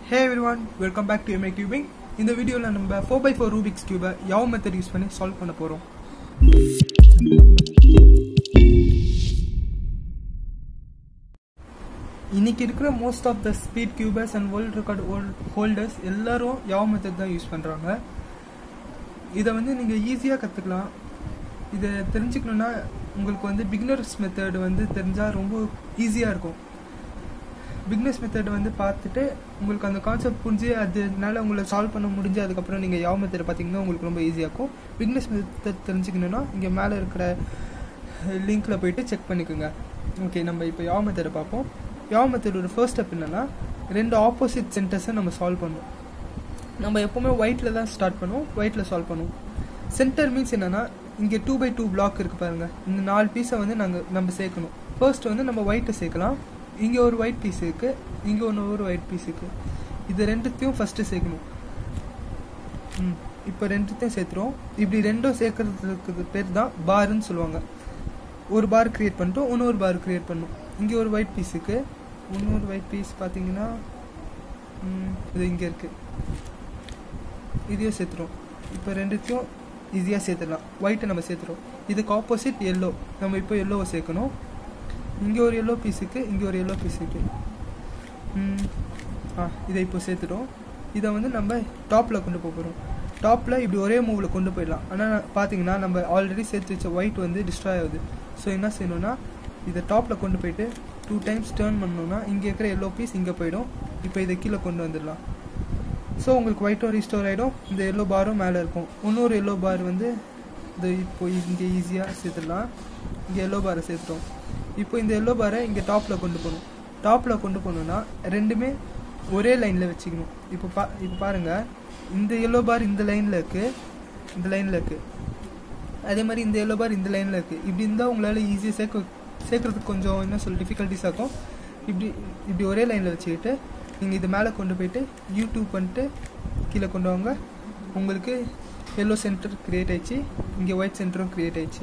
hey everyone welcome back to MA cubing இந்த வீடியோவில் நம்ம ஃபோர் பை ஃபோர் ரூபிக்ஸ் கியூபை யாவ் மெத்தட் யூஸ் பண்ணி சால்வ் பண்ண போகிறோம் இன்னைக்கு இருக்கிற most of the speed cubers and world record holders எல்லாரும் யாவ் மெத்தட் தான் யூஸ் பண்ணுறாங்க இதை வந்து நீங்கள் ஈஸியாக கற்றுக்கலாம் இதை தெரிஞ்சுக்கணுன்னா உங்களுக்கு வந்து பிகினர்ஸ் மெத்தட் வந்து தெரிஞ்சால் ரொம்ப ஈஸியாக இருக்கும் பிக்னஸ் மெத்தட் வந்து பார்த்துட்டு உங்களுக்கு அந்த கான்செப்ட் புரிஞ்சு அதனால உங்களை சால்வ் பண்ண முடிஞ்சு அதுக்கப்புறம் நீங்கள் யாவ் மெத்தட் பார்த்தீங்கன்னா உங்களுக்கு ரொம்ப ஈஸியாக இருக்கும் பிக்னஸ் மெத்தட் தெரிஞ்சுக்கணுன்னா இங்கே மேலே இருக்கிற லிங்க்கில் போயிட்டு செக் பண்ணிக்கோங்க ஓகே நம்ம இப்போ யாவ் மெத்தடை பார்ப்போம் யாவ் மெத்தடோட ஃபர்ஸ்ட் ஸ்டெப் என்னென்னா ரெண்டு ஆப்போசிட் சென்டர்ஸை நம்ம சால்வ் பண்ணுவோம் நம்ம எப்போவுமே ஒயிட்டில் தான் ஸ்டார்ட் பண்ணுவோம் ஒயிட்டில் சால்வ் பண்ணுவோம் சென்டர் மீன்ஸ் என்னென்னா இங்கே டூ பை டூ பிளாக் இருக்குது பாருங்கள் இந்த நாலு பீஸை வந்து நாங்கள் நம்ம சேர்க்கணும் ஃபர்ஸ்ட் வந்து நம்ம ஒயிட்டை சேர்க்கலாம் இங்கே ஒரு ஒயிட் பீஸ் இருக்குது இங்கே ஒன்று ஒரு ஒயிட் பீஸ் இருக்குது இது ரெண்டுத்தையும் ஃபஸ்ட்டு சேர்க்கணும் ம் இப்போ ரெண்டுத்தையும் சேர்த்துறோம் இப்படி ரெண்டும் சேர்க்கறதுக்கு பேர் தான் பார்ன்னு சொல்லுவாங்க ஒரு பார் க்ரியேட் பண்ணிட்டோம் இன்னொரு பார் க்ரியேட் பண்ணும் இங்கே ஒரு ஒயிட் பீஸ் இருக்குது இன்னொரு ஒயிட் பீஸ் பார்த்தீங்கன்னா இது இங்கே இருக்குது இதையும் சேர்த்துறோம் இப்போ ரெண்டுத்தையும் ஈஸியாக சேர்த்துடலாம் ஒயிட்டை நம்ம சேர்த்துறோம் இதுக்கு ஆப்போசிட் எல்லோ நம்ம இப்போ எல்லோவை சேர்க்கணும் இங்கே ஒரு எல்லோ பீஸுக்கு இங்கே ஒரு எல்லோ பீஸுக்கு ஆ இதை இப்போ சேர்த்துட்டோம் இதை வந்து நம்ம டாப்பில் கொண்டு போக போகிறோம் டாப்பில் இப்படி ஒரே மூவில் கொண்டு போயிடலாம் ஆனால் பார்த்தீங்கன்னா நம்ம ஆல்ரெடி சேர்த்து வச்ச ஒயிட் வந்து டிஸ்ட்ராய் ஆகுது ஸோ என்ன செய்யணும்னா இதை டாப்பில் கொண்டு போயிட்டு டூ டைம்ஸ் டேர்ன் பண்ணோம்னா இங்கே இருக்கிற எல்லோ பீஸ் இங்கே போயிடும் இப்போ இதை கீழே கொண்டு வந்துடலாம் ஸோ உங்களுக்கு ஒயிட்டும் ரீஸ்டோர் ஆகிடும் இந்த எல்லோ பாரும் மேலே இருக்கும் இன்னொரு எல்லோ பார் வந்து இது இப்போ இங்கே ஈஸியாக சேர்த்துடலாம் இங்கே எல்லோ பாரை சேர்த்துட்டோம் இப்போ இந்த எல்லோ பாரை இங்கே டாப்பில் கொண்டு போகணும் டாப்பில் கொண்டு போகணுன்னா ரெண்டுமே ஒரே லைனில் வச்சுக்கணும் இப்போ பா இப்போ பாருங்கள் இந்த எல்லோ பார் இந்த லைனில் இருக்குது இந்த லைனில் இருக்குது அதே மாதிரி இந்த எல்லோ பார் இந்த லைனில் இருக்குது இப்படி இருந்தால் உங்களால் ஈஸியாக சேர்க்க சேர்க்குறதுக்கு கொஞ்சம் என்ன சொல் டிஃபிகல்ட்டிஸ் ஆகும் இப்படி இப்படி ஒரே லைனில் வச்சுக்கிட்டு நீங்கள் இது மேலே கொண்டு போயிட்டு யூடியூப் பண்ணிட்டு கீழே கொண்டு வாங்க உங்களுக்கு எல்லோ சென்டர் க்ரியேட் ஆயிடுச்சு இங்கே ஒயிட் சென்டரும் க்ரியேட் ஆயிடுச்சு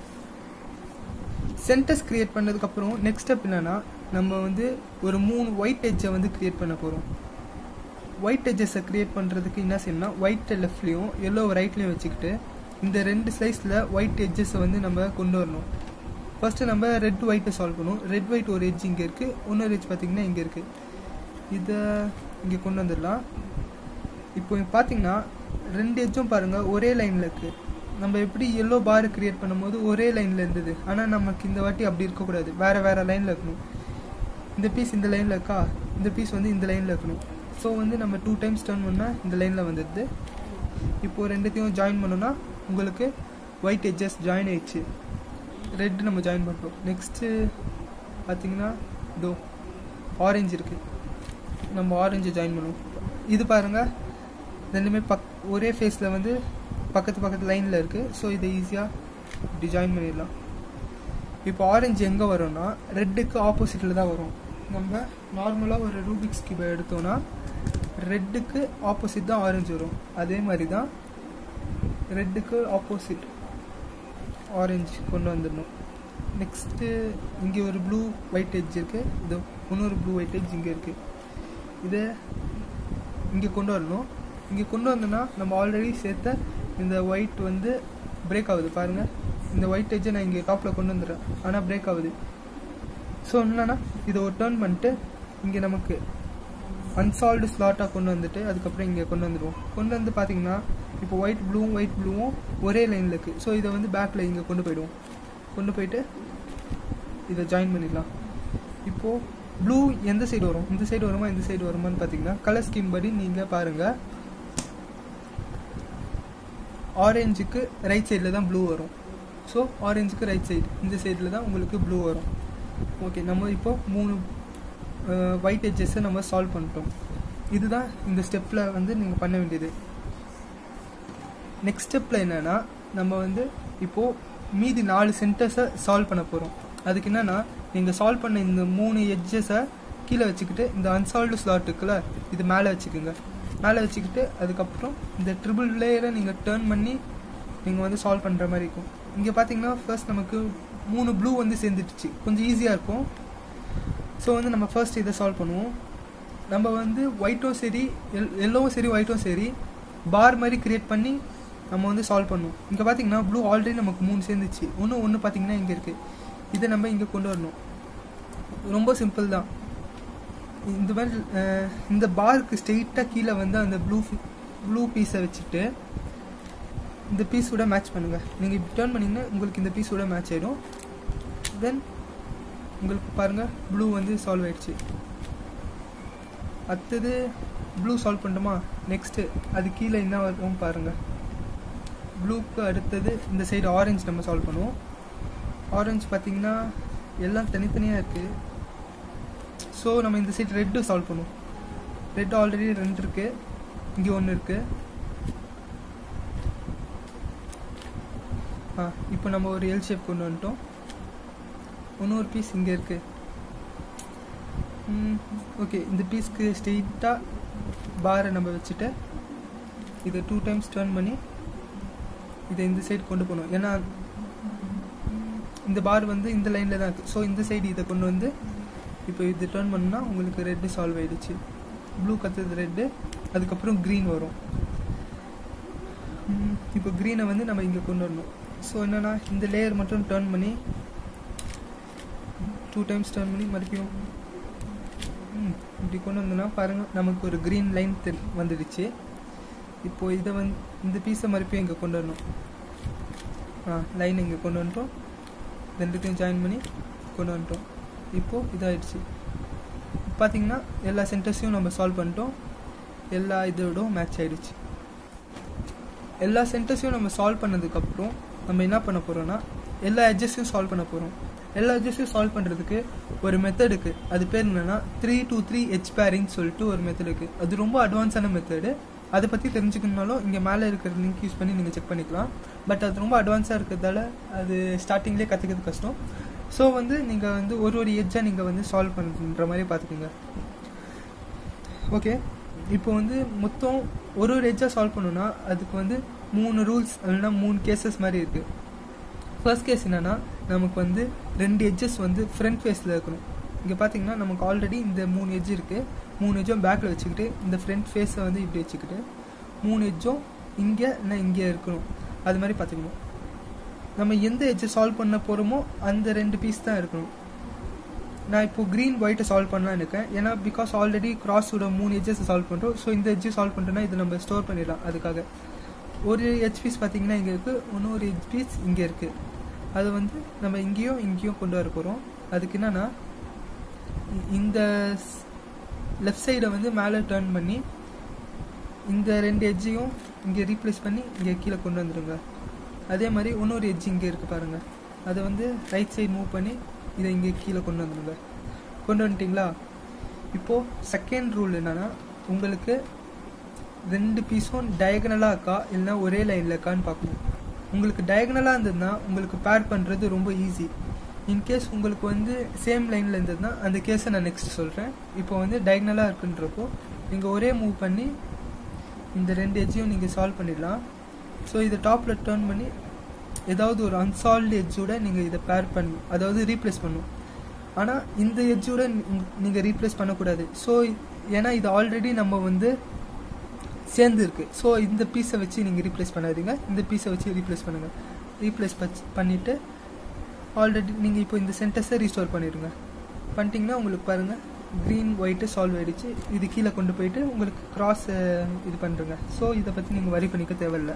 சென்டர்ஸ் க்ரியேட் பண்ணதுக்கப்புறம் நெக்ஸ்ட் ஸ்டெப் என்னென்னா நம்ம வந்து ஒரு மூணு ஒயிட் எட்ஜை வந்து க்ரியேட் பண்ண போகிறோம் ஒயிட் எட்ஜஸை க்ரியேட் பண்ணுறதுக்கு என்ன செய்யணும்னா ஒயிட் லெஃப்ட்லேயும் எல்லோ ரைட்லேயும் வச்சுக்கிட்டு இந்த ரெண்டு ஸ்லைஸில் ஒயிட் எட்ஜஸை வந்து நம்ம கொண்டு வரணும் ஃபஸ்ட்டு நம்ம ரெட் ஒயிட்டை சால்வ் பண்ணுவோம் ரெட் ஒயிட் ஒரு எட்ஜ் இங்கே இருக்குது இன்னொரு எட்ஜ் பார்த்திங்கன்னா இங்கே இருக்குது இதை இங்கே கொண்டு வந்துடலாம் இப்போ பார்த்தீங்கன்னா ரெண்டு எட்ஜும் பாருங்கள் ஒரே லைனில் இருக்குது நம்ம எப்படி எல்லோ பார் க்ரியேட் பண்ணும்போது ஒரே லைனில் இருந்தது ஆனால் நமக்கு இந்த வாட்டி அப்படி இருக்கக்கூடாது வேறு வேறு லைனில் இருக்கணும் இந்த பீஸ் இந்த லைனில் இருக்கா இந்த பீஸ் வந்து இந்த லைனில் இருக்கணும் ஸோ வந்து நம்ம டூ டைம்ஸ் டர்ன் பண்ணால் இந்த லைனில் வந்துடுது இப்போது ரெண்டுத்தையும் ஜாயின் பண்ணோன்னா உங்களுக்கு ஒயிட் எட்ஜஸ் ஜாயின் ஆயிடுச்சு ரெட் நம்ம ஜாயின் பண்ணுறோம் நெக்ஸ்ட்டு பார்த்தீங்கன்னா இதோ ஆரஞ்சு இருக்குது நம்ம ஆரஞ்சு ஜாயின் பண்ணுவோம் இது பாருங்கள் ரெண்டுமே பக் ஒரே ஃபேஸில் வந்து பக்கத்து பக்கத்து லைனில் இருக்குது ஸோ இதை ஈஸியாக இப்படி ஜாயின் பண்ணிடலாம் இப்போ ஆரஞ்சு எங்கே வரும்னா ரெட்டுக்கு ஆப்போசிட்டில் தான் வரும் நம்ம நார்மலாக ஒரு ரூபிக்ஸ் கியூபை எடுத்தோன்னா ரெட்டுக்கு ஆப்போசிட் தான் ஆரஞ்சு வரும் அதே மாதிரி தான் ரெட்டுக்கு ஆப்போசிட் ஆரஞ்சு கொண்டு வந்துடணும் நெக்ஸ்ட்டு இங்கே ஒரு ப்ளூ ஒயிட் எட்ஜ் இருக்குது இது இன்னொரு ப்ளூ ஒயிட் எட்ஜ் இங்கே இருக்குது இதை இங்கே கொண்டு வரணும் இங்கே கொண்டு வந்தோன்னா நம்ம ஆல்ரெடி சேர்த்த இந்த ஒயிட் வந்து பிரேக் ஆகுது பாருங்கள் இந்த ஒயிட் எட்ஜை நான் இங்கே டாப்பில் கொண்டு வந்துடுறேன் ஆனால் பிரேக் ஆகுது ஸோ என்னன்னா இதை ஒரு டேர்ன் பண்ணிட்டு இங்கே நமக்கு அன்சால்வ்டு ஸ்லாட்டாக கொண்டு வந்துட்டு அதுக்கப்புறம் இங்கே கொண்டு வந்துடுவோம் கொண்டு வந்து பார்த்தீங்கன்னா இப்போ ஒயிட் ப்ளூவும் ஒயிட் ப்ளூவும் ஒரே லைனில் இருக்குது ஸோ இதை வந்து பேக்கில் இங்கே கொண்டு போயிடுவோம் கொண்டு போயிட்டு இதை ஜாயின் பண்ணிடலாம் இப்போது ப்ளூ எந்த சைடு வரும் இந்த சைடு வருமா இந்த சைடு வருமான்னு பார்த்தீங்கன்னா கலர் ஸ்கீம் படி நீங்கள் பாருங்கள் ஆரஞ்சுக்கு ரைட் சைடில் தான் ப்ளூ வரும் ஸோ ஆரஞ்சுக்கு ரைட் சைடு இந்த சைடில் தான் உங்களுக்கு ப்ளூ வரும் ஓகே நம்ம இப்போ மூணு ஒயிட் எட்ஜஸை நம்ம சால்வ் பண்ணிட்டோம் இதுதான் இந்த ஸ்டெப்பில் வந்து நீங்கள் பண்ண வேண்டியது நெக்ஸ்ட் ஸ்டெப்பில் என்னென்னா நம்ம வந்து இப்போது மீதி நாலு சென்டர்ஸை சால்வ் பண்ண போகிறோம் அதுக்கு என்னென்னா நீங்கள் சால்வ் பண்ண இந்த மூணு எட்ஜஸை கீழே வச்சுக்கிட்டு இந்த அன்சால்வ்டு ஸ்லாட் இருக்குல்ல இது மேலே வச்சுக்கோங்க மேலே வச்சுக்கிட்டு அதுக்கப்புறம் இந்த ட்ரிபிள் லேயரை நீங்கள் டேர்ன் பண்ணி நீங்கள் வந்து சால்வ் பண்ணுற மாதிரி இருக்கும் இங்கே பார்த்தீங்கன்னா ஃபர்ஸ்ட் நமக்கு மூணு ப்ளூ வந்து சேர்ந்துட்டுச்சு கொஞ்சம் ஈஸியாக இருக்கும் ஸோ வந்து நம்ம ஃபர்ஸ்ட் இதை சால்வ் பண்ணுவோம் நம்ம வந்து ஒயிட்டும் சரி எல் எல்லோவும் சரி ஒயிட்டும் சரி பார் மாதிரி கிரியேட் பண்ணி நம்ம வந்து சால்வ் பண்ணுவோம் இங்கே பார்த்தீங்கன்னா ப்ளூ ஆல்ரெடி நமக்கு மூணு சேர்ந்துச்சு ஒன்று ஒன்று பார்த்தீங்கன்னா இங்கே இருக்குது இதை நம்ம இங்கே கொண்டு வரணும் ரொம்ப சிம்பிள் தான் இந்த மாதிரி அஹ், இந்த பாருக்கு ஸ்ட்ரெயிட்டாக கீழே வந்து அந்த ப்ளூ ப்ளூ பீஸை வச்சுட்டு இந்த பீஸோட மேட்ச் பண்ணுங்கள் நீங்கள் இப்படி டேர்ன் பண்ணிங்கன்னா உங்களுக்கு இந்த பீஸோட மேட்ச் ஆகிடும் தென் உங்களுக்கு பாருங்கள் ப்ளூ வந்து சால்வ் ஆயிடுச்சு அடுத்தது ப்ளூ சால்வ் பண்ணிட்டோமா நெக்ஸ்ட்டு அது கீழே என்ன வரும் பாருங்கள் ப்ளூக்கு அடுத்தது இந்த சைடு ஆரஞ்சு நம்ம சால்வ் பண்ணுவோம் ஆரஞ்சு பார்த்தீங்கன்னா எல்லாம் தனித்தனியாக இருக்குது ஸோ நம்ம இந்த சைடு ரெட்டு சால்வ் பண்ணுவோம் ரெட் ஆல்ரெடி ரெண்டு இருக்குது இங்கே ஒன்று இருக்குது ஆ இப்போ நம்ம ஒரு எல் ஷேப் கொண்டு வந்துட்டோம் இன்னொரு பீஸ் இங்கே இருக்குது ஓகே இந்த பீஸ்க்கு ஸ்ட்ரெயிட்டாக பாரை நம்ம வச்சுட்டு இதை டூ டைம்ஸ் டர்ன் பண்ணி இதை இந்த சைடு கொண்டு போகணும் ஏன்னா இந்த பார் வந்து இந்த லைனில் தான் இருக்குது ஸோ இந்த சைடு இதை கொண்டு வந்து இப்போ இது டர்ன் பண்ணா உங்களுக்கு ரெட்டு சால்வ் ஆயிடுச்சு ப்ளூ கத்துறது ரெட்டு அதுக்கப்புறம் க்ரீன் வரும் ம், இப்போ க்ரீனை வந்து நம்ம இங்கே கொண்டு வரணும் ஸோ என்னன்னா இந்த லேயர் மட்டும் டர்ன் பண்ணி டூ டைம்ஸ் டர்ன் பண்ணி மறுபடியும் ம், இப்படி கொண்டு வந்தோம்னா பாருங்கள் நமக்கு ஒரு க்ரீன் லைன் தெரி வந்துடுச்சு இப்போ இதை வந்து இந்த பீஸை மறுபடியும் இங்கே கொண்டு வரணும் ஆ லைன் இங்கே கொண்டு வந்துட்டோம் ரெண்டுத்தையும் ஜாயின் பண்ணி கொண்டு வந்துட்டோம் இப்போது இதாகிடுச்சு பார்த்தீங்கன்னா எல்லா சென்டர்ஸையும் நம்ம சால்வ் பண்ணிட்டோம் எல்லா இதோடும் மேட்ச் ஆயிடுச்சு எல்லா சென்டர்ஸையும் நம்ம சால்வ் பண்ணதுக்கப்புறம் நம்ம என்ன பண்ண போகிறோம்னா எல்லா எட்ஜஸையும் சால்வ் பண்ண போகிறோம் எல்லா எட்ஜஸையும் சால்வ் பண்ணுறதுக்கு ஒரு மெத்தட் இருக்குது அது பேர் என்னென்னா three two three H pairing சொல்லிட்டு ஒரு மெத்தட் இருக்குது அது ரொம்ப அட்வான்ஸான மெத்தடு அதை பற்றி தெரிஞ்சுக்கணுனாலும் இங்கே மேலே இருக்கிற லிங்க் யூஸ் பண்ணி நீங்கள் செக் பண்ணிக்கலாம் பட் அது ரொம்ப அட்வான்ஸாக இருக்கிறதால அது ஸ்டார்டிங்லேயே கற்றுக்கிறது கஷ்டம் ஸோ வந்து நீங்கள் வந்து ஒரு ஒரு எட்ஜாக நீங்கள் வந்து சால்வ் பண்ணுற மாதிரி பார்த்துக்கோங்க ஓகே இப்போ வந்து மொத்தம் ஒரு ஒரு எட்ஜாக சால்வ் பண்ணணும்னா அதுக்கு வந்து மூணு ரூல்ஸ் இல்லைன்னா மூணு கேசஸ் மாதிரி இருக்குது ஃபர்ஸ்ட் கேஸ் என்னன்னா நமக்கு வந்து ரெண்டு எட்ஜஸ் வந்து ஃப்ரண்ட் ஃபேஸில் இருக்கணும் இங்கே பார்த்தீங்கன்னா நமக்கு ஆல்ரெடி இந்த மூணு எட்ஜ் இருக்குது மூணு எட்ஜும் பேக்கில் வச்சுக்கிட்டு இந்த ஃப்ரண்ட் ஃபேஸை வந்து இப்படி வச்சுக்கிட்டு மூணு எட்ஜும் இங்கே இல்லை இங்கே இருக்கணும் அது மாதிரி பார்த்துக்கணும் நம்ம எந்த எட்ஜை சால்வ் பண்ண போகிறோமோ அந்த ரெண்டு பீஸ் தான் இருக்கணும் நான் இப்போ க்ரீன் ஒயிட்டை சால்வ் பண்ணலாம்னு இருக்கேன் ஏன்னா பிகாஸ் ஆல்ரெடி கிராஸோட மூணு எட்ஜஸ் சால்வ் பண்ணுறோம் ஸோ இந்த எட்ஜ் சால்வ் பண்ணிட்டோன்னா இதை நம்ம ஸ்டோர் பண்ணிடலாம் அதுக்காக ஒரு எட்ஜ் பீஸ் பார்த்தீங்கன்னா இங்கே இருக்குது இன்னொரு எட்ஜ் பீஸ் இங்கே இருக்குது அது வந்து நம்ம இங்கேயும் இங்கேயும் கொண்டு வர போகிறோம் அதுக்கு என்னன்னா இ- இந்த லெஃப்ட் சைடை வந்து மேலே டர்ன் பண்ணி இந்த ரெண்டு எட்ஜையும் இங்கே ரீப்ளேஸ் பண்ணி இங்கே கீழே கொண்டு வந்துடுங்க அதே மாதிரி இன்னொரு எட்ஜ் இங்கே இருக்குது பாருங்கள் அதை வந்து ரைட் சைடு மூவ் பண்ணி இதை இங்கே கீழே கொண்டு வந்துடுங்க கொண்டு வந்துட்டிங்களா இப்போது செகண்ட் ரூல் என்னன்னா உங்களுக்கு ரெண்டு பீஸும் டயகனலாக இருக்கா இல்லைன்னா ஒரே லைனில் இருக்கான்னு பார்க்கணும் உங்களுக்கு டயகனலாக இருந்ததுன்னா உங்களுக்கு பேர் பண்ணுறது ரொம்ப ஈஸி இன்கேஸ் உங்களுக்கு வந்து சேம் லைனில் இருந்ததுன்னா அந்த கேஸை நான் நெக்ஸ்ட் சொல்கிறேன் இப்போ வந்து டயகனலாக இருக்குன்றப்போ நீங்கள் ஒரே மூவ் பண்ணி இந்த ரெண்டு எட்ஜையும் நீங்கள் சால்வ் பண்ணிடலாம் ஸோ இதை டாப்பில் டர்ன் பண்ணி ஏதாவது ஒரு அன்சால்வ்டு எட்ஜோட நீங்கள் இதை பேர் பண்ணணும் அதாவது ரீப்ளேஸ் பண்ணணும் ஆனால் இந்த எட்ஜோட நீங்கள் ரீப்ளேஸ் பண்ணக்கூடாது ஸோ ஏன்னா இது ஆல்ரெடி நம்ம வந்து சேர்ந்து இருக்கு ஸோ இந்த பீஸை வச்சு நீங்கள் ரீப்ளேஸ் பண்ணாதீங்க இந்த பீஸை வச்சு ரீப்ளேஸ் பண்ணுங்கள் ரீப்ளேஸ் பண்ணிவிட்டு ஆல்ரெடி நீங்கள் இப்போ இந்த சென்டென்ஸை ரீஸ்டோர் பண்ணிடுங்க பண்ணிட்டீங்கன்னா உங்களுக்கு பாருங்கள் க்ரீன் ஒயிட்டு சால்வ் ஆயிடுச்சு இது கீழே கொண்டு போயிட்டு உங்களுக்கு கிராஸ் இது பண்ணுறங்க ஸோ இதை பற்றி நீங்கள் வரி பண்ணிக்க தேவையில்லை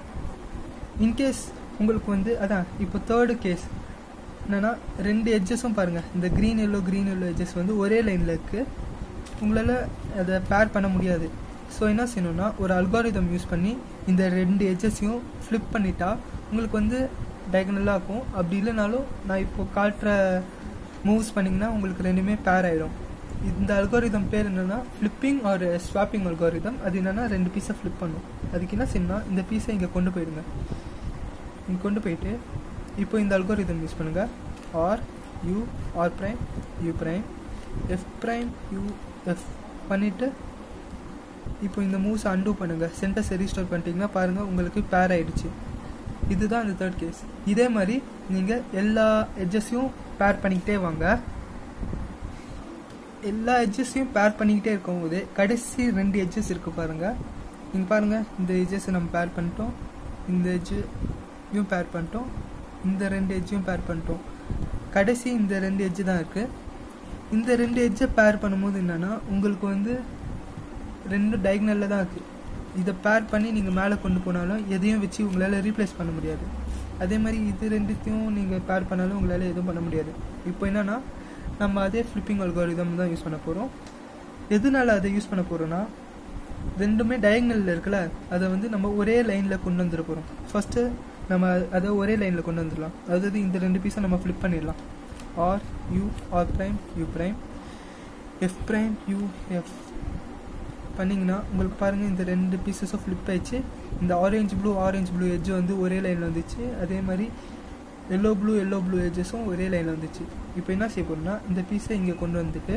இன்கேஸ் உங்களுக்கு வந்து அதான் இப்போ தேர்டு கேஸ் என்னன்னா ரெண்டு எட்ஜஸும் பாருங்கள் இந்த green yellow green yellow edges வந்து ஒரே லைனில் இருக்குது உங்களால் அதை பேர் பண்ண முடியாது ஸோ என்ன செய்யணும்னா ஒரு அல்காரிதம் யூஸ் பண்ணி இந்த ரெண்டு எட்ஜஸையும் ஃப்ளிப் பண்ணிட்டா உங்களுக்கு வந்து டயகனலாக இருக்கும் அப்படி இல்லைனாலும் நான் இப்போ காட்டுற மூவ்ஸ் பண்ணிங்கன்னா உங்களுக்கு ரெண்டுமே பேர் ஆகிடும் இந்த அல்காரிதம் பேர் என்னென்னா ஃப்ளிப்பிங் ஆர் ஸ்வாப்பிங் அல்காரிதம் அது என்னென்னா ரெண்டு பீஸை ஃப்ளிப் பண்ணும் அதுக்கு என்ன செய்யணும்னா இந்த பீஸை இங்கே கொண்டு போயிடுங்க இங்கே கொண்டு போயிட்டு இப்போ இந்த அல்காரிதம் யூஸ் பண்ணுங்கள் R U R prime U prime F prime U F பண்ணிவிட்டு இப்போ இந்த மூவ்ஸ் அன்டூ பண்ணுங்கள் சென்டர்ஸை ரீஸ்டோர் பண்ணிட்டீங்கன்னா பாருங்கள் உங்களுக்கு பேர் ஆயிடுச்சு இதுதான் இந்த தேர்ட் கேஸ் இதே மாதிரி நீங்கள் எல்லா எட்ஜஸையும் பேர் பண்ணிக்கிட்டே வாங்க எல்லா எட்ஜஸையும் பேர் பண்ணிக்கிட்டே இருக்கும்போது கடைசி ரெண்டு எட்ஜஸ் இருக்கு பாருங்க நீங்க பாருங்க இந்த எட்ஜஸ் நம்ம பேர் பண்ணிட்டோம் இந்த எட்ஜையும் பேர் பண்ணிட்டோம் இந்த ரெண்டு எட்ஜையும் பேர் பண்ணிட்டோம் கடைசி இந்த ரெண்டு எட்ஜ் தான் இருக்கு இந்த ரெண்டு எட்ஜை பேர் பண்ணும்போது என்னன்னா உங்களுக்கு வந்து ரெண்டு டயக்னலில் தான் இருக்குது இதை பேர் பண்ணி நீங்கள் மேலே கொண்டு போனாலும் எதையும் வச்சு உங்களால் ரீப்ளேஸ் பண்ண முடியாது அதே மாதிரி இது ரெண்டுத்தையும் நீங்கள் பேர் பண்ணாலும் உங்களால் எதுவும் பண்ண முடியாது இப்போ என்னன்னா நம்ம அதே ஃப்ளிப்பிங் அல்காரிதம் தான் யூஸ் பண்ண போகிறோம் எதனால அதை யூஸ் பண்ண போகிறோன்னா ரெண்டுமே டயக்னலில் இருக்குல்ல அதை வந்து நம்ம ஒரே லைனில் கொண்டு வந்துட போகிறோம் ஃபஸ்ட்டு நம்ம அதை ஒரே லைனில் கொண்டு வந்துடலாம் அதாவது இந்த ரெண்டு பீஸை நம்ம ஃப்ளிப் பண்ணிடலாம் R U R prime U prime F prime U F பண்ணிங்கன்னா உங்களுக்கு பாருங்கள் இந்த ரெண்டு பீசஸும் ஃப்ளிப் ஆயிடுச்சு இந்த orange blue orange blue edge வந்து ஒரே லைனில் வந்துச்சு அதே மாதிரி எல்லோ ப்ளூ எல்லோ ப்ளூ எட்ஜஸும் ஒரே லைனில் வந்துச்சு இப்போ என்ன செய்ய போகிறோம்னா இந்த பீஸை இங்கே கொண்டு வந்துட்டு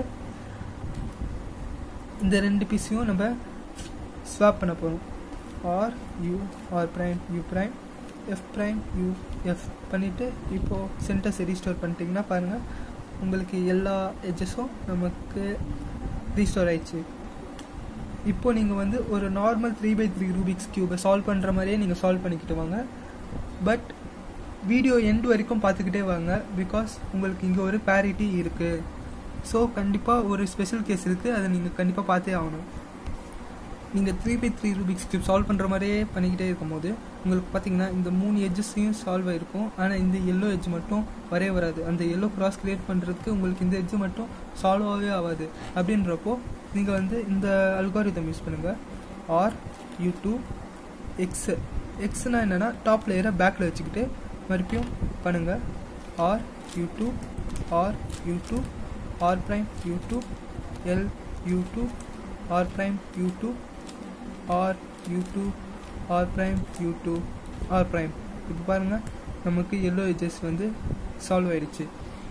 இந்த ரெண்டு பீஸையும் நம்ம ஸ்வாப் பண்ண போகிறோம் R U R prime U prime F prime U F பண்ணிவிட்டு இப்போது சென்டர்ஸ் ரீஸ்டோர் பண்ணிட்டீங்கன்னா பாருங்கள் உங்களுக்கு எல்லா எட்ஜஸும் நமக்கு ரீஸ்டோர் ஆயிடுச்சு இப்போ நீங்கள் வந்து ஒரு normal three by three Rubik's கியூபை சால்வ் பண்ணுற மாதிரியே நீங்கள் சால்வ் பண்ணிக்கிட்டு வாங்க பட் வீடியோ எண்ட் வரைக்கும் பார்த்துக்கிட்டே வாங்க பிகாஸ் உங்களுக்கு இங்கே ஒரு பேரிட்டி இருக்குது ஸோ கண்டிப்பாக ஒரு ஸ்பெஷல் கேஸ் இருக்குது அதை நீங்கள் கண்டிப்பாக பார்த்தே ஆகணும் நீங்கள் three by three Rubik's cube solve பண்ணுற மாதிரியே பண்ணிக்கிட்டே இருக்கும்போது உங்களுக்கு பார்த்தீங்கன்னா இந்த மூணு எட்ஜஸையும் சால்வ் ஆகிருக்கும் ஆனால் இந்த எல்லோ எட்ஜ் மட்டும் வரவே வராது அந்த எல்லோ கிராஸ் கிரியேட் பண்ணுறதுக்கு உங்களுக்கு இந்த எட்ஜ் மட்டும் சால்வ் ஆகவே ஆகாது அப்படின்றப்போ நீங்கள் வந்து இந்த அல்காரிதம் யூஸ் பண்ணுங்கள் ஆர் யூ டூ எக்ஸ் எக்ஸ்னா என்னென்னா டாப் லேயரை பேக்கில் வச்சுக்கிட்டு மறுபடியும் பண்ணுங்கள் R U two R U two R prime U two L U two R prime U two R U two R prime U two R prime இப்போ பாருங்கள் நமக்கு எல்லோ எஜஸ் வந்து சால்வ் ஆயிடுச்சு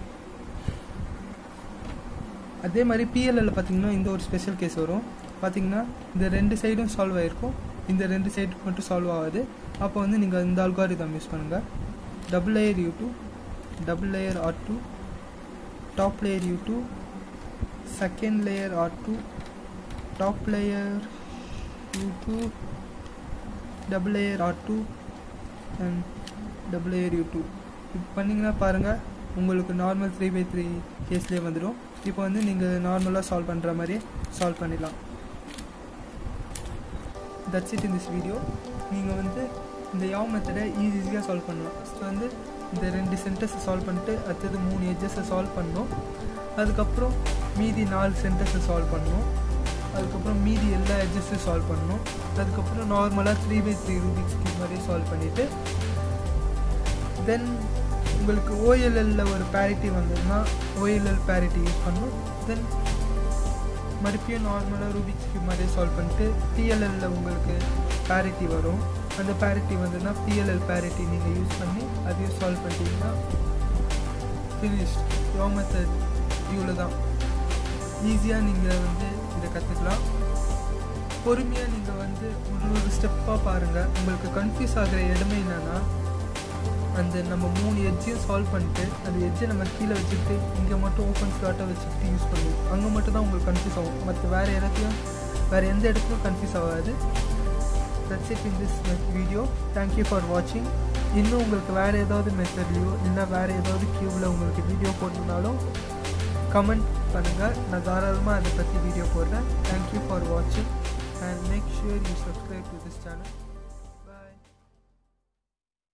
அதே மாதிரி பிஎல்எல்ல பார்த்தீங்கன்னா இந்த ஒரு ஸ்பெஷல் கேஸ் வரும் பார்த்தீங்கன்னா இந்த ரெண்டு சைடும் சால்வ் ஆகிருக்கும் இந்த ரெண்டு சைடு மட்டும் சால்வ் ஆகாது அப்போ வந்து நீங்கள் இந்த அல்காரிதம் யூஸ் பண்ணுங்கள் double layer U two double layer R two top layer U two second layer R two top layer U two double layer R two and double layer U two இப்போ பண்ணிங்கன்னா பாருங்கள் உங்களுக்கு normal three by three கேஸ்லேயே வந்துடும் இப்போ வந்து நீங்கள் நார்மலாக சால்வ் பண்ணுற மாதிரியே சால்வ் பண்ணிடலாம் that's it in this video நீங்கள் வந்து இந்த யாவ் மெத்தடை ஈஸியாக சால்வ் பண்ணலாம் ஃபஸ்ட்டு வந்து இந்த ரெண்டு சென்டர்ஸை சால்வ் பண்ணிட்டு அடுத்தது மூணு எட்ஜஸை சால்வ் பண்ணணும் அதுக்கப்புறம் மீதி நாலு சென்டர்ஸை சால்வ் பண்ணணும் அதுக்கப்புறம் மீதி எல்லா எட்ஜஸையும் சால்வ் பண்ணணும் அதுக்கப்புறம் நார்மலாக three by three Rubik's cube மாதிரியே சால்வ் பண்ணிவிட்டு தென் உங்களுக்கு ஓஎல்எல்ல ஒரு பேரிட்டி வந்ததுன்னா ஓஎல்எல் பேரிட்டி யூஸ் பண்ணணும் தென் மறுபடியும் நார்மலாக ரூபிக்ஸ் கியூப் மாதிரியே சால்வ் பண்ணிட்டு பிஎல்எல்ல உங்களுக்கு பேரிட்டி வரும் அந்த பேரிட்டி வந்ததுன்னா பிஎல்எல் பேரிட்டி நீங்கள் யூஸ் பண்ணி அதையும் சால்வ் பண்ணிட்டீங்கன்னா ஃபினிஷ்ட் யோ மெத்தட் இவ்வளோ தான் ஈஸியாக நீங்கள் வந்து இதை கற்றுக்கலாம் பொறுமையாக நீங்கள் வந்து ஒரு ஒரு ஸ்டெப்பாக பாருங்கள் உங்களுக்கு கன்ஃபியூஸ் ஆகிற இடமே என்னென்னா அந்த நம்ம மூணு எட்ஜையும் சால்வ் பண்ணிட்டு அந்த எட்ஜை நம்ம கீழே வச்சுக்கிட்டு இங்கே மட்டும் ஓப்பன் ஸ்லாட்டாக வச்சுக்கிட்டு யூஸ் பண்ணுவோம் அங்கே மட்டும் தான் உங்களுக்கு கன்ஃபியூஸ் ஆகும் மற்ற வேறு இடத்தையும் வேறு எந்த இடத்துலையும் கன்ஃபியூஸ் ஆகாது that's it in this video thank you for வாட்சிங் இன்னும் உங்களுக்கு வேறு ஏதாவது மெத்தட்லையோ இல்லை வேறு ஏதாவது க்யூவில் உங்களுக்கு வீடியோ போட்டிருந்தாலும் கமெண்ட் பண்ணுங்கள் நான் தாராளமாக அதை பற்றி வீடியோ போடுறேன் தேங்க்யூ ஃபார் வாட்சிங் and make sure you subscribe to this channel